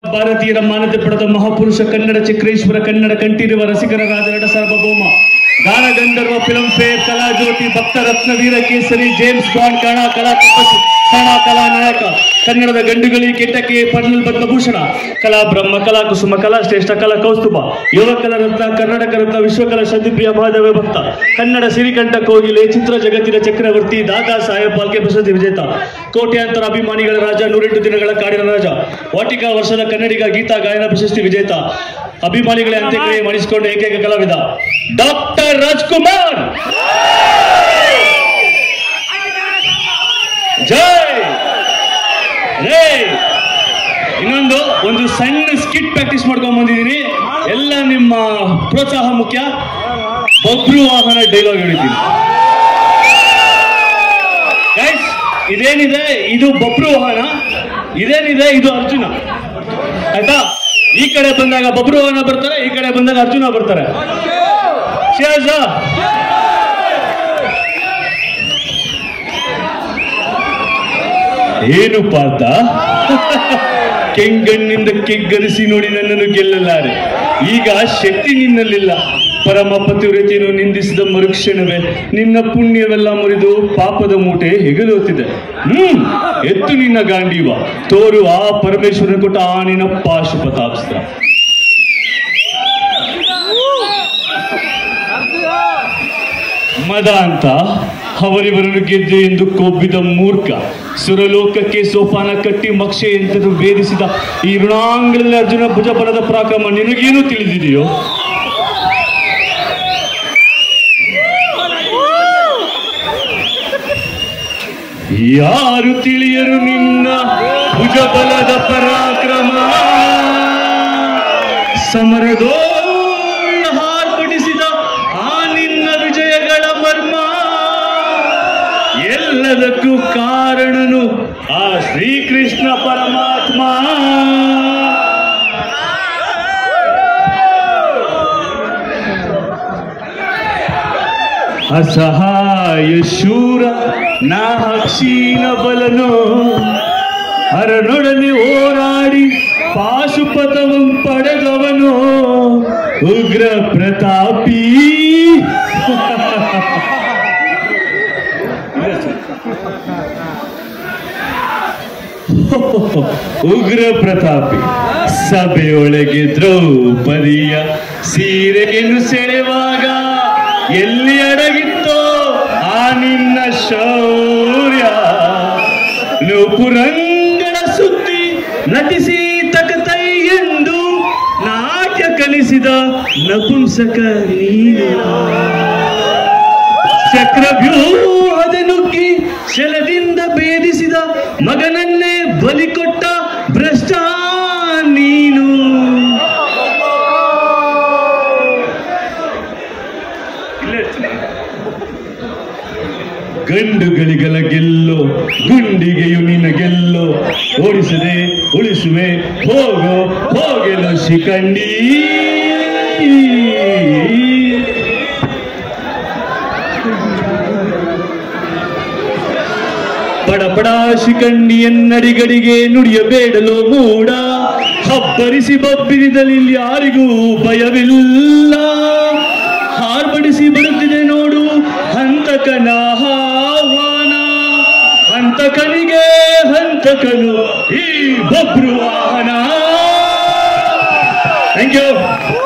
ಭಾರತೀಯರ ಮಾನ್ಯತೆ ಪಡೆದ ಮಹಾಪುರುಷ ಕನ್ನಡ ಚಕ್ರೇಶ್ವರ ಕನ್ನಡ ಕಂಠೀರವ ರಸಿಕರ ರಾಜ ನಟ ಸಾರ್ವಭೌಮ ಗಾನ ಗಂಧರ್ವ ಫಿಲ್ಮ್ ಫೇರ್ ಕಲಾ ಜ್ಯೋತಿ ಭಕ್ತ ರತ್ನ ವೀರ ಕೇಸರಿ ಜೇಮ್ಸ್ ಬಾಂಡ್ ಕಣಾ ಕಲಾ ತಪಸ್ವಿ ಕಣಾ ಕಲಾ ನಾಯಕ ಕನ್ನಡದ ಗಂಡುಗಳಿ ಕೆಟ್ಟಕ್ಕೆ ಪರ್ನಲ್ ಪದ್ಮಭೂಷಣ ಕಲಾ ಬ್ರಹ್ಮ ಕಲಾ ಕುಸುಮ ಕಲಾ ಶ್ರೇಷ್ಠ ಕಲಾ ಕೌಸ್ತುಭ ಯುವಕಲ ರತ್ನ ಕರ್ನಾಟಕ ರತ್ನ ವಿಶ್ವಕಲಾ ಶತಿಪ್ರಿಯ ಮಹಾದೇವ ಭಕ್ತ ಕನ್ನಡ ಸಿರಿಕಂಠ ಕೋಗಿಲೆ ಚಿತ್ರ ಜಗತ್ತಿನ ಚಕ್ರವರ್ತಿ ದಾದಾ ಸಾಹೇಬ್ ಪಾಲ್ಕೆ ಪ್ರಶಸ್ತಿ ವಿಜೇತ ಕೋಟ್ಯಾಂತರ ಅಭಿಮಾನಿಗಳ ರಾಜ ನೂರೆಂಟು ದಿನಗಳ ಕಾಡಿನ ರಾಜ ವಾಟಿಕಾ ವರ್ಷದ ಕನ್ನಡಿಗ ಗೀತಾ ಗಾಯನ ಪ್ರಶಸ್ತಿ ವಿಜೇತ ಅಭಿಮಾನಿಗಳೇ ಅಂತ್ಯಕ್ರಿಯೆ ಮಾಡಿಸಿಕೊಂಡ ಏಕೈಕ ಕಲಾವಿದ ಡಾಕ್ಟರ್ ರಾಜ್ಕುಮಾರ್ ಜೈ ರೇ ಇನ್ನೊಂದು ಒಂದು ಸಣ್ಣ ಸ್ಕಿಟ್ ಪ್ರಾಕ್ಟೀಸ್ ಮಾಡ್ಕೊಂಡ್ ಬಂದಿದ್ದೀನಿ ಎಲ್ಲ ನಿಮ್ಮ ಪ್ರೋತ್ಸಾಹ ಮುಖ್ಯ ಬಬ್ರು ವಾಹನ ಡೈಲಾಗ್ ಹೇಳಿದ್ದೀನಿ ಗೈಸ್ ಇದೇನಿದೆ ಇದು ಬಬ್ರು ವಾಹನ ಇದೇನಿದೆ ಇದು ಅರ್ಜುನ ಆಯ್ತಾ ಈ ಕಡೆ ಬಂದಾಗ ಬಬ್ರು ವಾಹನ ಬರ್ತಾರೆ ಈ ಕಡೆ ಬಂದಾಗ ಅರ್ಜುನ ಬರ್ತಾರೆ Cheers, sir. ಏನು ಪಾರ್ಥ ಕೆಂಗಣ್ಣಿಂದ ಕೆಗ್ಗರಿಸಿ ನೋಡಿ ನನ್ನನ್ನು ಗೆಲ್ಲಲಾರೆ ಈಗ ಶಕ್ತಿ ನಿನ್ನಲ್ಲಿಲ್ಲ ಪರಮ ಪತಿವ್ರತೆಯನ್ನು ನಿಂದಿಸಿದ ಮರುಕ್ಷಣವೇ ನಿನ್ನ ಪುಣ್ಯವೆಲ್ಲ ಮುರಿದು ಪಾಪದ ಮೂಟೆ ಹೆಗಲೋತಿದೆ ಹ್ಮ್ ಎತ್ತು ನಿನ್ನ ಗಾಂಡೀವ ತೋರು ಆ ಪರಮೇಶ್ವರನ ಕೊಟ್ಟ ಆ ನಿನ್ನ ಪಾಶುಪತಾಸ್ತ್ರ ಮದ ಅಂತ ಅವರಿವರನ್ನು ಗೆದ್ದೆ ಎಂದು ಕೊಬ್ಬಿದ ಮೂರ್ಖ ಸುರಲೋಕಕ್ಕೆ ಸೋಪಾನ ಕಟ್ಟಿ ಮಕ್ಷೆ ಎಂತರು ವೇದಿಸಿದ ಈ ಋಣಾಂಗದಲ್ಲಿ ಅರ್ಜುನ ಭುಜಬಲದ ಪರಾಕ್ರಮ ನಿನಗೇನು ತಿಳಿದಿದೆಯೋ ಯಾರು ತಿಳಿಯರು ನಿನ್ನ ಭುಜಬಲದ ಪರಾಕ್ರಮ ಸಮರದೋಳ ಹಾರ್ಪಡಿಸಿದ ಆ ನಿನ್ನ ವಿಜಯಗಳ ಮರ್ಮ ಎಲ್ಲದಕ್ಕೂ ಕಾರಣನು ಆ ಶ್ರೀಕೃಷ್ಣ ಪರಮಾತ್ಮ ಅಸಹಾಯ ಶೂರ ನಾಕ್ಷೀನ ಬಲನು ಹರನೊಡನೆ ಹೋರಾಡಿ ಪಾಶುಪತವಂ ಪಡೆದವನು ಉಗ್ರ ಪ್ರತಾಪಿ ಉಗ್ರ ಪ್ರತಾಪಿ ಸಭೆಯೊಳಗೆ ದ್ರೌಪದಿಯ ಸೀರೆಯನ್ನು ಸೆಳೆವಾಗ ಎಲ್ಲಿ ಅಡಗಿತ್ತೋ ಆ ನಿನ್ನ ಶೌರ್ಯ ನೂಪುರಂಗಣ ಸುದ್ದಿ ನಟಿಸಿ ತಕತೈ ಎಂದು ನಾಟ್ಯ ಕಲಿಸಿದ ನಪುಂಸಕ ನೀನು ಚಕ್ರವ್ಯೂಹದ ನುಗ್ಗಿ ಶಲದಿಂದ ಭೇದಿಸಿದ ಮಗನನ್ನೇ ಬಲಿ ಕೊಟ್ಟ ಭ್ರಷ್ಟ ನೀನು ಇಲ್ಲೇ ಇರ್ತೀನಿ. ಗಂಡುಗಳಿಗಲ ಗೆಲ್ಲೋ ಗುಂಡಿಗೆಯು ನಿನ್ನ ಗೆಲ್ಲೋ ಓಡಿಸದೆ ಉಳಿಸುವೆ ಹೋಗೋ ಹೋಗೆಲೋ ಶಿಖಂಡಿ ಬಡ ಬಡ ಶಿಖಂಡಿಯನ್ನಡಿಗಡಿಗೆ ನುಡಿಯಬೇಡಲೋ ಮೂಡ ಹಬ್ಬರಿಸಿ ಬಬ್ಬಿರಿದಲ್ಲಿ ಯಾರಿಗೂ ಭಯವಿಲ್ಲ ಹಾರ್ಬಡಿಸಿ ಬರುತ್ತಿದೆ ನೋಡು ಹಂತಕನ ಆಹ್ವಾನ ಹಂತಕನಿಗೆ ಹಂತಕನು ಈ ಬಬ್ರು ವಾಹನ ಥ್ಯಾಂಕ್ ಯು